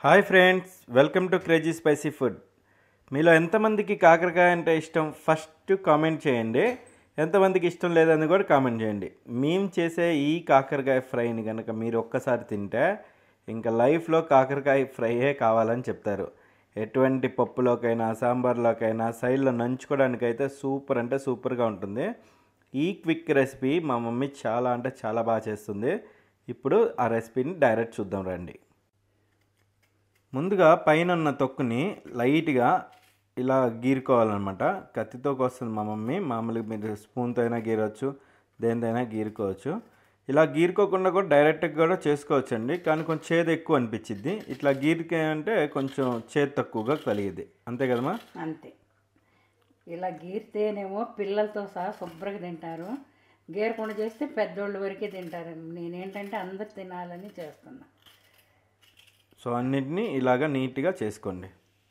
Hi friends welcome to crazy spicy food మీలో ఎంతమందికి కాకరకాయ అంటే ఇష్టం ఫస్ట్ కామెంట్ చేయండి ఎంతమందికి ఇష్టం లేదని కూడా కామెంట్ చేయండి మేము చేసే ఈ కాకరకాయ ఫ్రైని కనుక మీరు ఒక్కసారి తింటే ఇంకా లైఫ్లో కాకరకాయ ఫ్రైయే కావాలని చెప్తారు ఎటువంటి పప్పులోకైనా సాంబార్లోకైనా సైడ్లో నంచుకోవడానికైతే సూపర్ అంటే సూపర్గా ఉంటుంది ఈ క్విక్ రెసిపీ మా మమ్మీ చాలా అంటే చాలా బాగా చేస్తుంది ఇప్పుడు ఆ రెసిపీని డైరెక్ట్ చూద్దాం రండి ముందుగా పైన ఉన్న తొక్కుని లైట్గా ఇలా గీరుకోవాలన్నమాట కత్తితో వస్తుంది మా మమ్మీ మామూలుగా మీరు స్పూన్తో అయినా గీరవచ్చు దేనితో అయినా గీరుకోవచ్చు ఇలా గీరుకోకుండా కూడా డైరెక్ట్గా కూడా చేసుకోవచ్చు అండి కానీ కొంచెం చేదు ఎక్కువ అనిపించింది ఇట్లా గీరికే అంటే కొంచెం చేదు తక్కువగా కలిగిద్ది అంతే కదమ్మా అంతే ఇలా గీరితేనేమో పిల్లలతో సహా శుభ్రంగా తింటారు గీరకుండా చేస్తే పెద్దోళ్ళ వరకే తింటారు నేనేంటంటే అందరు తినాలని చేస్తున్నా సో అన్నిటినీ ఇలాగా నీట్గా చేసుకోండి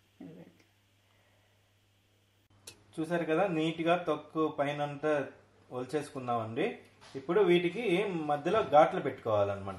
చూసారు కదా నీట్గా తొక్కు పైన అంతా ఒలిచేసుకుందామండి ఇప్పుడు వీటికి మధ్యలో ఘాట్లు పెట్టుకోవాలన్నమాట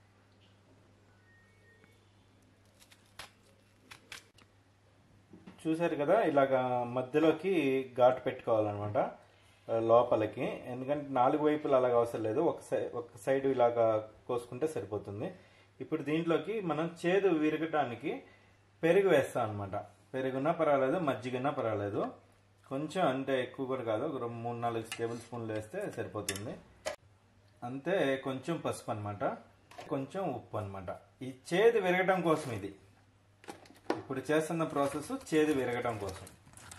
చూసారు కదా ఇలాగా మధ్యలోకి ఘాటు పెట్టుకోవాలన్నమాట ఆ, లోపలికి ఎందుకంటే నాలుగు వైపులు అలాగ అవసరం లేదు ఒక సై ఒక సైడ్ ఇలాగా కోసుకుంటే సరిపోతుంది ఇప్పుడు దీంట్లోకి మనం చేదు విరగటానికి పెరుగు వేస్తాం అనమాట పెరుగున్నా పర్వాలేదు మజ్జిగన్నా పర్వాలేదు కొంచెం అంటే ఎక్కువ కూడా కాదు ఒక రెండు మూడు నాలుగు టేబుల్ స్పూన్లు వేస్తే సరిపోతుంది అంతే కొంచెం పసుపు అనమాట కొంచెం ఉప్పు అనమాట ఈ చేదు విరగటం కోసం ఇది ఇప్పుడు చేస్తున్న ప్రాసెస్ చేదు విరగటం కోసం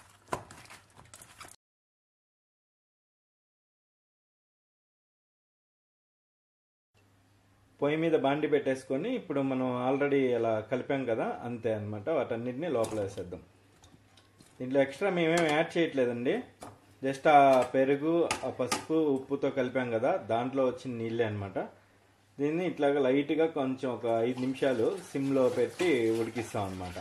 పొయ్యి మీద బాండి పెట్టేసుకొని ఇప్పుడు మనం ఆల్రెడీ అలా కలిపాం కదా అంతే అనమాట వాటన్నిటిని లోపల వేసేద్దాం దీంట్లో ఎక్స్ట్రా మేమేం యాడ్ చేయట్లేదండి జస్ట్ ఆ పెరుగు ఆ పసుపు ఉప్పుతో కలిపాం కదా దాంట్లో వచ్చిన నీళ్ళే అనమాట దీన్ని ఇట్లాగా లైట్గా కొంచెం ఒక ఐదు నిమిషాలు సిమ్లో పెట్టి ఉడికిస్తాం అనమాట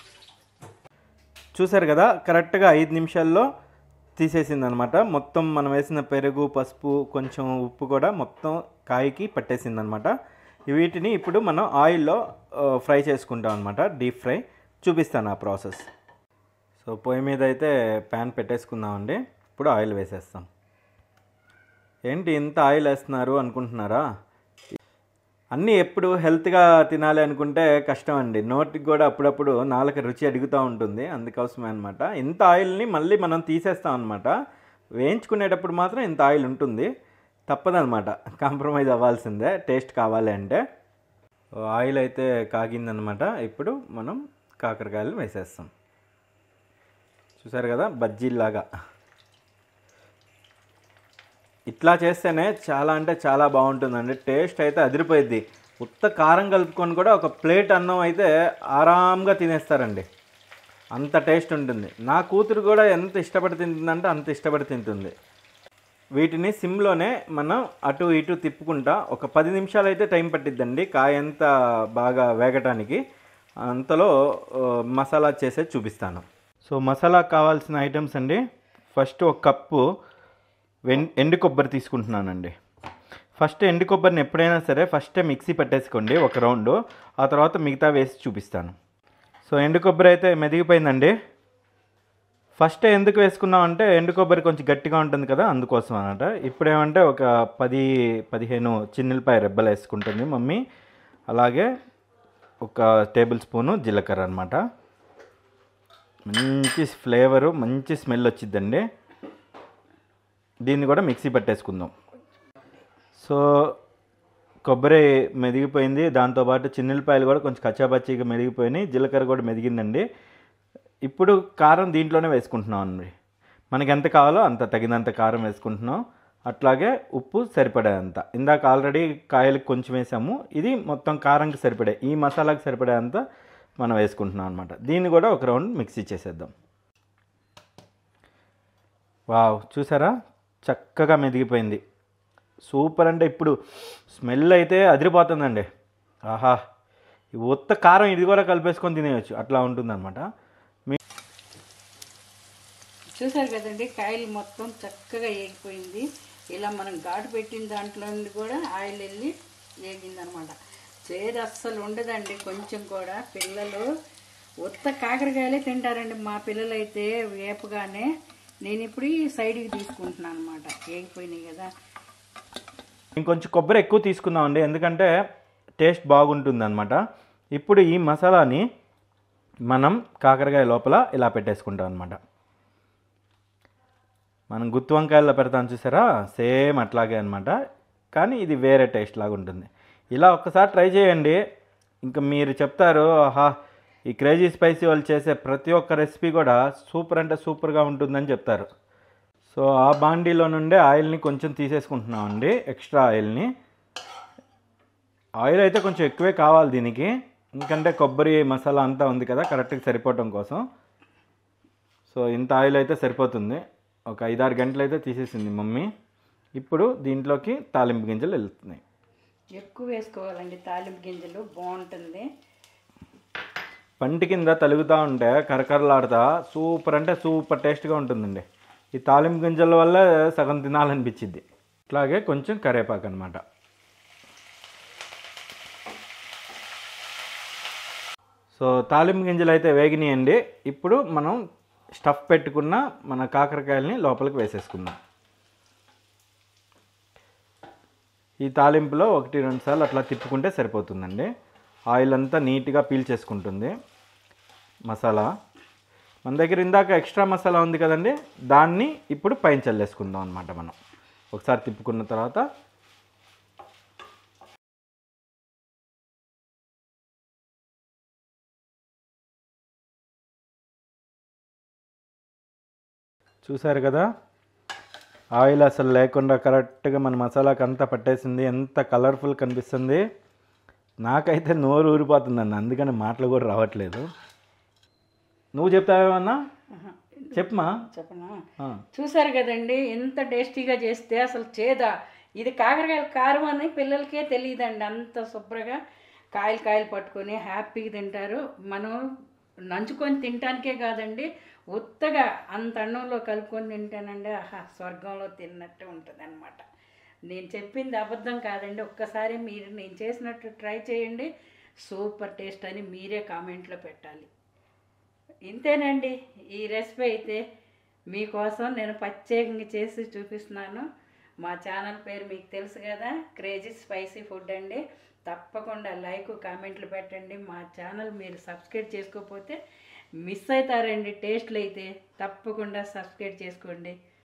చూసారు కదా కరెక్ట్గా ఐదు నిమిషాల్లో తీసేసింది అనమాట మొత్తం మనం వేసిన పెరుగు పసుపు కొంచెం ఉప్పు కూడా మొత్తం కాయకి పట్టేసింది అనమాట వీటిని ఇప్పుడు మనం ఆయిల్లో ఆ, ఫ్రై చేసుకుంటాం అనమాట డీప్ ఫ్రై చూపిస్తాను ఆ ప్రాసెస్ సో పొయ్యి మీద అయితే ప్యాన్ పెట్టేసుకుందామండి ఇప్పుడు ఆయిల్ వేసేస్తాం ఏంటి ఇంత ఆయిల్ వేస్తున్నారు అనుకుంటున్నారా అన్నీ ఎప్పుడు హెల్త్గా తినాలి అనుకుంటే కష్టం అండి నోటికి కూడా అప్పుడప్పుడు నాలుక రుచి అడుగుతూ ఉంటుంది అందుకోసమే అనమాట ఇంత ఆయిల్ని మళ్ళీ మనం తీసేస్తాం అనమాట వేయించుకునేటప్పుడు మాత్రం ఇంత ఆయిల్ ఉంటుంది తప్పదనమాట కాంప్రమైజ్ అవ్వాల్సిందే టేస్ట్ కావాలి అంటే ఆయిల్ అయితే కాగిందనమాట ఇప్పుడు మనం కాకరకాయలు వేసేస్తాం చూసారు కదా బజ్జీలాగా ఇట్లా చేస్తేనే చాలా అంటే చాలా బాగుంటుందండి టేస్ట్ అయితే అదిరిపోయిద్ది ఉత్త కారం కలుపుకొని కూడా ఒక ప్లేట్ అన్నం అయితే ఆరాంగా తినేస్తారండి అంత టేస్ట్ ఉంటుంది నా కూతురు కూడా ఎంత ఇష్టపడి తింటుందంటే అంత ఇష్టపడి తింటుంది వీటిని సిమ్లోనే మనం అటు ఇటు తిప్పుకుంటా ఒక పది నిమిషాలు అయితే టైం పట్టిద్దండి కాయ ఎంత బాగా వేగటానికి అంతలో ఆ, మసాలా చేసేది చూపిస్తాను సో మసాలా కావాల్సిన ఐటమ్స్ అండి ఫస్ట్ ఒక కప్పు వెన్ ఎండు కొబ్బరి తీసుకుంటున్నానండి ఫస్ట్ ఎండు కొబ్బరిని ఎప్పుడైనా సరే ఫస్టే మిక్సీ పెట్టేసుకోండి ఒక రౌండ్ ఆ తర్వాత మిగతా వేసి చూపిస్తాను సో ఎండు కొబ్బరి అయితే మెదిగిపోయిందండి ఫస్ట్ ఎందుకు వేసుకున్నాం అంటే ఎండు కొబ్బరి కొంచెం గట్టిగా ఉంటుంది కదా అందుకోసం అనమాట ఇప్పుడు ఏమంటే ఒక పది పదిహేను చిన్నులపాయ రెబ్బలు వేసుకుంటుంది మమ్మీ అలాగే ఒక టేబుల్ స్పూను జీలకర్ర అనమాట మంచి ఫ్లేవరు మంచి స్మెల్ వచ్చిద్దండి దీన్ని కూడా మిక్సీ పట్టేసుకుందాం సో కొబ్బరి మెదిగిపోయింది దాంతోపాటు చిన్నులపాయలు కూడా కొంచెం కచ్చాపచ్చిగా మెదిగిపోయినాయి జీలకర్ర కూడా మెదిగిందండి ఇప్పుడు కారం దీంట్లోనే వేసుకుంటున్నాం అండి మనకి ఎంత కావాలో అంత తగినంత కారం వేసుకుంటున్నాం అట్లాగే ఉప్పు సరిపడేంత ఇందాక ఆల్రెడీ కాయలకు కొంచెం వేసాము ఇది మొత్తం కారంకి సరిపడే ఈ మసాలాకి సరిపడేంత మనం వేసుకుంటున్నాం అనమాట దీన్ని కూడా ఒక రౌండ్ మిక్సీ చేసేద్దాం వావ్ చూసారా చక్కగా మెదిగిపోయింది సూపర్ అంటే ఇప్పుడు స్మెల్ అయితే అదిరిపోతుందండి ఆహా ఈ ఉత్త కారం ఇది కూడా కలిపేసుకొని తినేయచ్చు అట్లా ఉంటుందన్నమాట మీ చూసారు కదండి కాయలు మొత్తం చక్కగా ఏగిపోయింది ఇలా మనం ఘాటు పెట్టిన దాంట్లో నుండి కూడా ఆయిల్ వెళ్ళి వేగిందనమాట చేదు అస్సలు ఉండదండి కొంచెం కూడా పిల్లలు ఉత్త కాకరకాయలే తింటారండి మా పిల్లలు అయితే వేపగానే నేను ఇప్పుడు ఈ సైడ్కి తీసుకుంటున్నాను అనమాట ఏగిపోయినాయి కదా ఇంకొంచెం కొబ్బరి ఎక్కువ తీసుకుందామండి ఎందుకంటే టేస్ట్ బాగుంటుంది అనమాట ఇప్పుడు ఈ మసాలాని మనం కాకరకాయ లోపల ఇలా పెట్టేసుకుంటాం అనమాట మనం గుత్తి వంకాయల్లో పెడతాం చూసారా సేమ్ అట్లాగే అనమాట కానీ ఇది వేరే టేస్ట్ లాగా ఉంటుంది ఇలా ఒక్కసారి ట్రై చేయండి ఇంకా మీరు చెప్తారు ఆహా ఈ క్రేజీ స్పైసీ వాళ్ళు చేసే ప్రతి ఒక్క రెసిపీ కూడా సూపర్ అంటే సూపర్గా ఉంటుందని చెప్తారు సో ఆ బాండీలో నుండే ఆయిల్ని కొంచెం తీసేసుకుంటున్నామండి ఎక్స్ట్రా ఆయిల్ని ఆయిల్ అయితే కొంచెం ఎక్కువే కావాలి దీనికి ఎందుకంటే కొబ్బరి మసాలా అంతా ఉంది కదా కరెక్ట్గా సరిపోవటం కోసం సో ఇంత ఆయిల్ అయితే సరిపోతుంది ఒక ఐదారు గంటలు అయితే తీసేసింది మమ్మీ ఇప్పుడు దీంట్లోకి తాలింపు గింజలు వెళ్తున్నాయి ఎక్కువ వేసుకోవాలండి తాలింపు గింజలు బాగుంటుంది పంటి కింద తలుగుతూ ఉంటే కరకరలాడుతా సూపర్ అంటే సూపర్ టేస్ట్గా ఉంటుందండి ఈ తాలింపు గింజల వల్ల సగం తినాలనిపించింది అట్లాగే కొంచెం కరేపాకు అనమాట సో తాలింపు గింజలు అయితే వేగినాయండి ఇప్పుడు మనం స్టఫ్ పెట్టుకున్న మన కాకరకాయలని లోపలికి వేసేసుకుందాం ఈ తాలింపులో ఒకటి రెండు సార్లు అట్లా తిప్పుకుంటే సరిపోతుందండి ఆయిల్ అంతా నీట్గా పీల్చేసుకుంటుంది మసాలా మన దగ్గర ఇందాక ఎక్స్ట్రా మసాలా ఉంది కదండి దాన్ని ఇప్పుడు పైన చల్లేసుకుందాం అనమాట మనం ఒకసారి తిప్పుకున్న తర్వాత చూసారు కదా ఆయిల్ అసలు లేకుండా కరెక్ట్గా మన మసాలాకి అంతా పట్టేసింది ఎంత కలర్ఫుల్ కనిపిస్తుంది నాకైతే నోరు ఊరిపోతుందండి అందుకని మాటలు కూడా రావట్లేదు నువ్వు చెప్తావేమన్నా చెప్పమా చెప్పనా ఆ. చూసారు కదండి ఎంత టేస్టీగా చేస్తే అసలు చేదా ఇది కాకరకాయల కారం అని పిల్లలకే తెలియదండి అంత శుభ్రంగా కాయలు కాయలు పట్టుకొని హ్యాపీగా తింటారు మనం నంచుకొని తినటానికే కాదండి ఉత్తగా అంత అన్నంలో కలుపుకొని తింటానండి ఆహా స్వర్గంలో తిన్నట్టు ఉంటుంది అనమాట నేను చెప్పింది అబద్ధం కాదండి ఒక్కసారి మీరు నేను చేసినట్టు ట్రై చేయండి సూపర్ టేస్ట్ అని మీరే కామెంట్లో పెట్టాలి ఇంతేనండి ఈ రెసిపీ అయితే మీకోసం నేను ప్రత్యేకంగా చేసి చూపిస్తున్నాను మా ఛానల్ పేరు మీకు తెలుసు కదా క్రేజీ స్పైసీ ఫుడ్ అండి తప్పకుండా లైక్ కామెంట్లు పెట్టండి మా ఛానల్ మీరు సబ్స్క్రైబ్ చేసుకోకపోతే మిస్ అవుతారండి టేస్ట్లు అయితే తప్పకుండా సబ్స్క్రైబ్ చేసుకోండి